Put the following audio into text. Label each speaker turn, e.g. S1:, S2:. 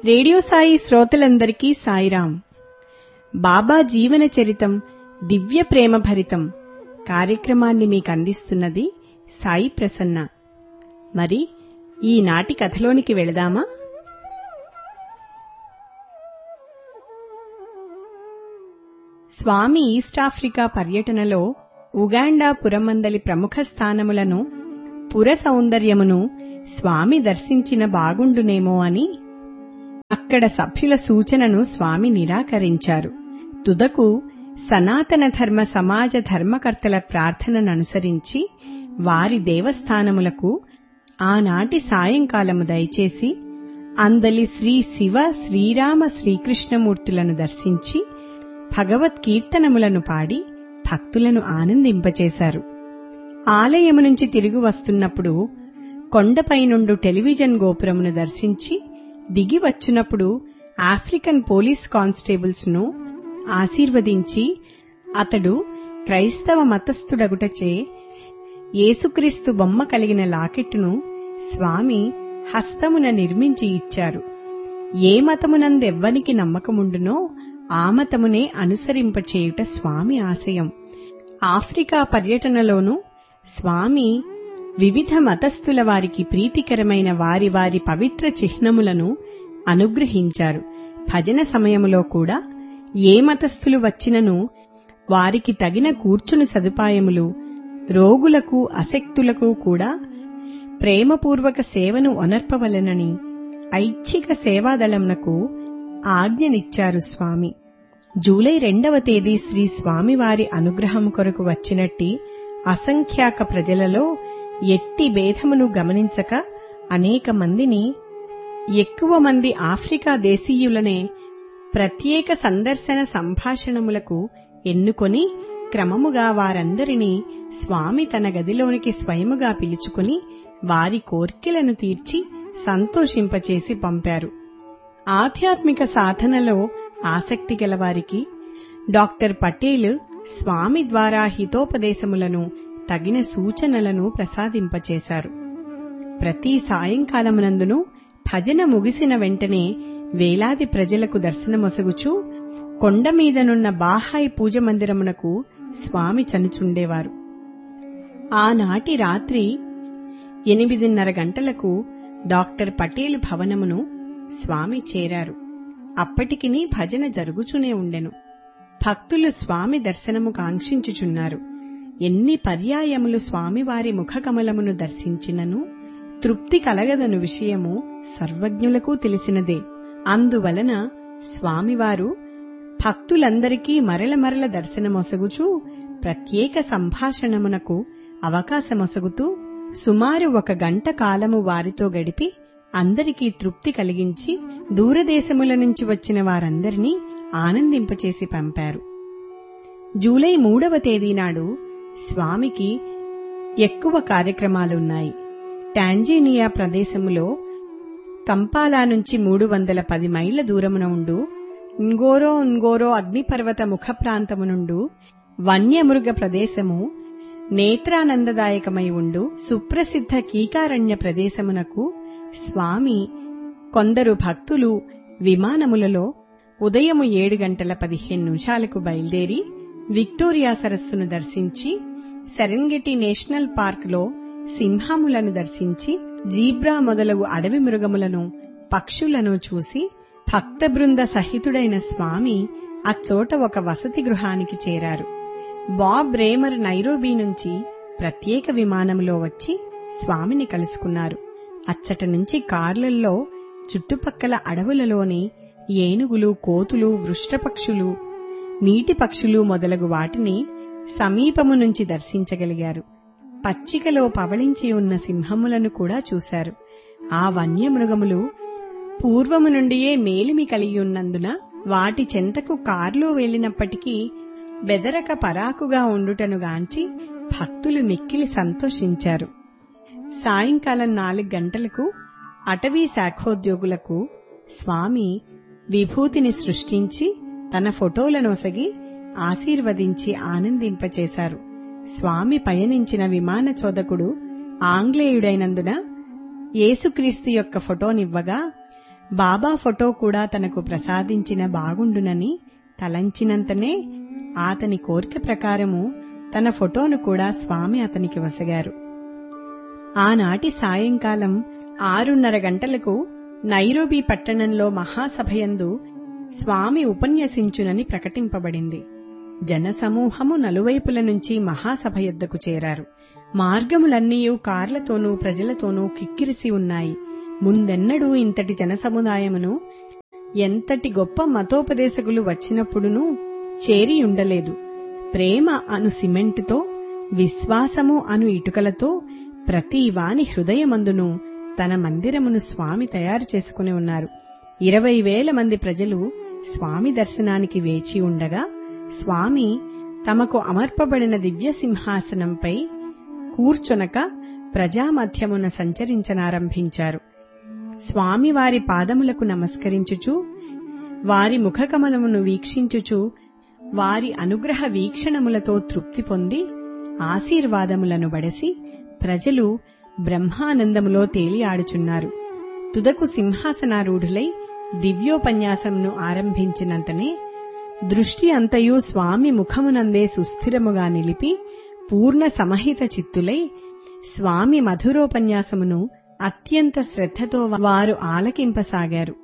S1: radio Sai శ్రోతలందరికీ సాయిరాం బాబా జీవన చరితం దివ్య ప్రేమ భరితం కార్యక్రమాన్ని మీకు అందిస్తున్నది సాయి ప్రసన్న మరి ఈనాటి కథలోనికి వెళదామా స్వామి ఈస్ట్ ఆఫ్రికా పర్యటనలో ఉగాండా పురమందలి ప్రముఖ స్థానములను పుర సౌందర్యమును స్వామి దర్శించిన బాగుండునేమో అని అక్కడ సభ్యుల సూచనను స్వామి నిరాకరించారు తుదకు సనాతన ధర్మ సమాజ ధర్మకర్తల ప్రార్థనననుసరించి వారి దేవస్థానములకు ఆనాటి సాయంకాలము దయచేసి అందలి శ్రీ శివ శ్రీరామ శ్రీకృష్ణమూర్తులను దర్శించి భగవత్కీర్తనములను పాడి భక్తులను ఆనందింపచేశారు ఆలయము నుంచి తిరిగి వస్తున్నప్పుడు కొండపైనుండు టెలివిజన్ గోపురమును దర్శించి దిగి వచ్చినప్పుడు ఆఫ్రికన్ పోలీస్ కానిస్టేబుల్స్ ను ఆశీర్వదించి అతడు క్రైస్తవ మతస్థుడగుటచే యేసుక్రీస్తు బొమ్మ కలిగిన లాకెట్టును స్వామి హస్తమున నిర్మించి ఇచ్చారు ఏ మతమునందెవ్వనికి నమ్మకముండునో ఆ మతమునే అనుసరింపచేయుట స్వామి ఆశయం ఆఫ్రికా పర్యటనలోనూ స్వామి వివిధ మతస్థుల వారికి ప్రీతికరమైన వారి వారి పవిత్ర చిహ్నములను అనుగ్రహించారు భజన సమయములో కూడా ఏ మతస్థులు వచ్చినను వారికి తగిన కూర్చుని సదుపాయములు రోగులకు అశక్తులకు కూడా ప్రేమపూర్వక సేవను ఒనర్పవలెనని ఐచ్ఛిక సేవాదళంనకు ఆజ్ఞనిచ్చారు స్వామి జూలై రెండవ తేదీ శ్రీ స్వామివారి అనుగ్రహం కొరకు వచ్చినట్టి అసంఖ్యాక ప్రజలలో ఎట్టి భేదమును గమనించక అనేక మందిని ఎక్కువ మంది ఆఫ్రికా దేశీయులనే ప్రత్యేక సందర్శన సంభాషణములకు ఎన్నుకొని క్రమముగా వారందరినీ స్వామి తన గదిలోనికి స్వయముగా పిలుచుకుని వారి కోర్కెలను తీర్చి సంతోషింపచేసి పంపారు ఆధ్యాత్మిక సాధనలో ఆసక్తి గలవారికి డాక్టర్ పటేల్ స్వామి ద్వారా హితోపదేశములను తగిన సూచనలను ప్రసాదింపచేశారు ప్రతి సాయంకాలమునందును భజన ముగిసిన వెంటనే వేలాది ప్రజలకు దర్శనమొసగుచూ కొండమీదనున్న బాహాయి పూజ మందిరమునకు స్వామి చనుచుండేవారు ఆనాటి రాత్రి ఎనిమిదిన్నర గంటలకు డాక్టర్ పటేల్ భవనమును స్వామి చేరారు అప్పటికిని భజన జరుగుచూనే ఉండెను భక్తులు స్వామి దర్శనము కాంక్షించుచున్నారు ఎన్ని పర్యాయములు స్వామివారి ముఖకమలమును దర్శించినను తృప్తి కలగదను విషయము సర్వజ్ఞులకు తెలిసినదే అందువలన స్వామివారు భక్తులందరికీ మరల మరల దర్శనమొసగుచూ ప్రత్యేక సంభాషణమునకు అవకాశమొసగుతూ సుమారు ఒక గంట కాలము వారితో గడిపి అందరికీ తృప్తి కలిగించి దూరదేశముల నుంచి వచ్చిన వారందరినీ ఆనందింపచేసి పంపారు జూలై మూడవ తేదీ నాడు స్వామికి ఎక్కువ కార్యక్రమాలున్నాయి టాంజీనియా ప్రదేశములో కంపాలా నుంచి మూడు వందల పది మైళ్ల దూరమున ఉండు ఇంగోరో ఇంగోరో అగ్నిపర్వత ముఖ ప్రాంతమునుండు వన్యమృగ ప్రదేశము నేత్రానందదాయకమై ఉండు సుప్రసిద్ధ కీకారణ్య ప్రదేశమునకు స్వామి కొందరు భక్తులు విమానములలో ఉదయము ఏడు గంటల పదిహేను నిమిషాలకు బయలుదేరి విక్టోరియా సరస్సును దర్శించి సెరెంగెటి నేషనల్ పార్క్లో సింహములను దర్శించి జీబ్రా మొదలగు అడవి మృగములను పక్షులను చూసి భక్త బృంద సహితుడైన స్వామి అచ్చోట ఒక వసతి గృహానికి చేరారు బాబ్ రేమర్ నైరోబీ నుంచి ప్రత్యేక విమానంలో వచ్చి స్వామిని కలుసుకున్నారు అచ్చట నుంచి కార్లల్లో చుట్టుపక్కల అడవులలోని ఏనుగులు కోతులు వృష్టపక్షులు నీటి పక్షులు మొదలగు వాటిని సమీపము నుంచి దర్శించగలిగారు పచ్చికలో పవళించి ఉన్న సింహములను కూడా చూశారు ఆ వన్యమృగములు పూర్వము నుండియే మేలిమి కలిగి ఉన్నందున వాటి చెంతకు కారులో వెళ్లినప్పటికీ బెదరక పరాకుగా ఉండుటను గాంచి భక్తులు మిక్కిలి సంతోషించారు సాయంకాలం నాలుగు గంటలకు అటవీ శాఖోద్యోగులకు స్వామి విభూతిని సృష్టించి తన ఫోటోలనొసగి ఆశీర్వదించి ఆనందింపచేశారు స్వామి పయనించిన విమాన చోదకుడు ఆంగ్లేయుడైనందున యేసుక్రీస్తు యొక్క ఫోటోనివ్వగా బాబా ఫోటో కూడా తనకు ప్రసాదించిన బాగుండునని తలంచినంతనే అతని కోరిక ప్రకారము తన ఫోటోను కూడా స్వామి అతనికి వసగారు ఆనాటి సాయంకాలం ఆరున్నర గంటలకు నైరోబీ పట్టణంలో మహాసభయందు స్వామి ఉపన్యసించునని ప్రకటింపబడింది జనసమూహము నలువైపుల నుంచి మహాసభ యొద్దకు చేరారు మార్గములన్నీయూ కార్లతోనూ ప్రజలతోనూ కిక్కిరిసి ఉన్నాయి ముందెన్నడూ ఇంతటి జనసముదాయమును ఎంతటి గొప్ప మతోపదేశకులు వచ్చినప్పుడునూ చేరియుండలేదు ప్రేమ అను సిమెంటుతో విశ్వాసము అను ఇటుకలతో ప్రతి వాని హృదయమందును తన మందిరమును స్వామి తయారు చేసుకుని ఉన్నారు ఇరవై వేల మంది ప్రజలు స్వామి దర్శనానికి వేచి ఉండగా స్వామి తమకు అమర్పబడిన దివ్య సింహాసనంపై కూర్చొనక ప్రజామధ్యమున సంచరించనారంభించారు స్వామి వారి పాదములకు నమస్కరించుచు వారి ముఖకమలమును వీక్షించుచు వారి అనుగ్రహ వీక్షణములతో తృప్తి పొంది ఆశీర్వాదములను బడసి ప్రజలు బ్రహ్మానందములో తేలియాడుచున్నారు తుదకు సింహాసనారూఢులై దివ్యోపన్యాసంను ఆరంభించినంతనే దృష్టి అంతయు స్వామి ముఖమునందే సుస్థిరముగా నిలిపి పూర్ణ సమహిత చిత్తులై స్వామి మధురోపన్యాసమును అత్యంత శ్రద్ధతో వారు ఆలకింపసాగారు